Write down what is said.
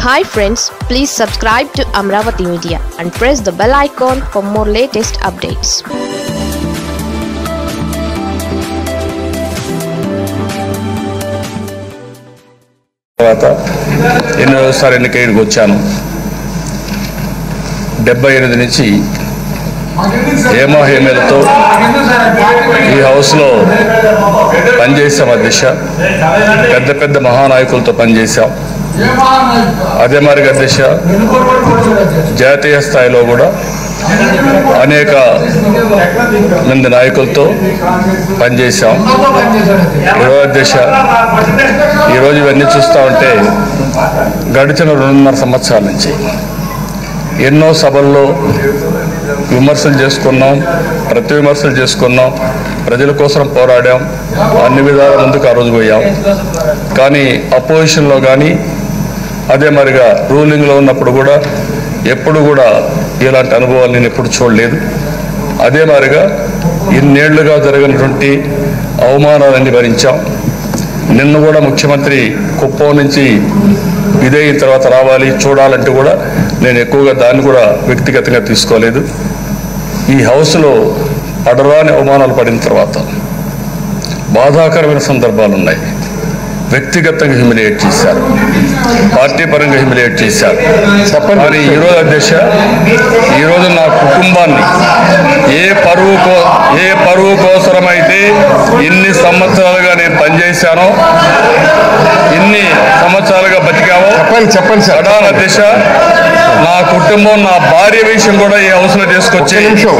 hi friends please subscribe to Amaravati media and press the bell icon for more latest updates తర్వాత ఎన్నోసారి ఎన్నికైకి వచ్చాను డెబ్బై ఎనిమిది నుంచి హేమ హేమలతో ఈ హౌస్లో పనిచేసాం అధ్యక్ష పెద్ద పెద్ద మహానాయకులతో పనిచేశాం అదే మరి అధ్యక్ష జాతీయ స్థాయిలో కూడా అనేక మంది నాయకులతో పనిచేశాం ఈరోజు అధ్యక్ష ఈరోజు ఇవన్నీ చూస్తూ ఉంటే గడిచిన రెండున్నర సంవత్సరాల నుంచి ఎన్నో సభల్లో విమర్శలు చేసుకున్నాం ప్రతి విమర్శలు చేసుకున్నాం ప్రజల కోసం పోరాడాం అన్ని విధాల ముందుకు ఆ రోజు పోయాం కానీ అపోజిషన్లో కానీ అదే మరిగా రూలింగ్లో ఉన్నప్పుడు కూడా ఎప్పుడు కూడా ఇలాంటి అనుభవాలు నేను ఎప్పుడు చూడలేదు అదే మాదిరిగా ఇన్నేళ్లుగా జరిగినటువంటి అవమానాలన్నీ భరించాం నిన్న కూడా ముఖ్యమంత్రి కుప్పం నుంచి ఇదైన తర్వాత రావాలి చూడాలంటే కూడా నేను ఎక్కువగా దాన్ని కూడా వ్యక్తిగతంగా తీసుకోలేదు ఈ హౌస్లో పడరాని అవమానాలు పడిన తర్వాత బాధాకరమైన సందర్భాలు ఉన్నాయి వ్యక్తిగతంగా హ్యూమిలియేట్ చేశారు పార్టీ పరంగా హ్యూమిలియేట్ చేశారు కానీ ఈరోజు అధ్యక్ష ఈరోజు నా కుటుంబాన్ని ఏ పరువు కో ఏ పరువు కోసరమైతే ఇన్ని సంవత్సరాలుగా నేను పనిచేశానో ఇన్ని సంవత్సరాలుగా బతికామో చెప్పండి చెప్పండి సార్ ప్రధాన దిశ నా కుటుంబం నా భార్య విషయం కూడా ఈ అవసరం తీసుకొచ్చి నిమిషం